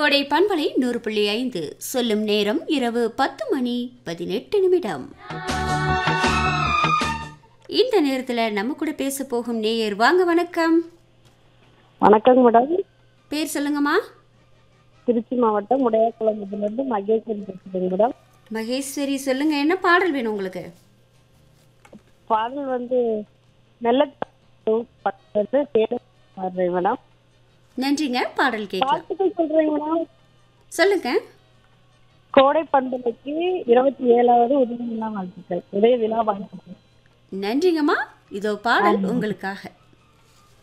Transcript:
கோடை பண்பலை நூறு புள்ளி ஐந்து சொல்லும் நேரம் இரவு பத்து மணி பதினெட்டு நிமிடம் இந்த நேரத்தில் நம்ம கூட பேச போகும் நேயர் வாங்க வணக்கம் வணக்கங்க மேடம் பேர் சொல்லுங்கம்மா திருச்சி மாவட்டம் உடையாக்குளம்புலேருந்து மகேஸ்வரி பேசுகிறேங்க மேடம் மகேஸ்வரி சொல்லுங்க என்ன பாடல் வேணும் உங்களுக்கு பாடல் வந்து மெல்ல வந்து தேட பாடுறேன் மேடம் நன்றிங்க பாடல் கேட்கலாம் வாழ்த்துக்கள் சொல்றேங்க மேடம் சொல்லுங்க கோடை பண்பலைக்கு இருபத்தி ஏழாவது உதய விழா வாழ்த்துக்கள் உதய விழா வாழ்த்துக்கள் நன்றிங்கம்மா இதோ பாடல் உங்களுக்காக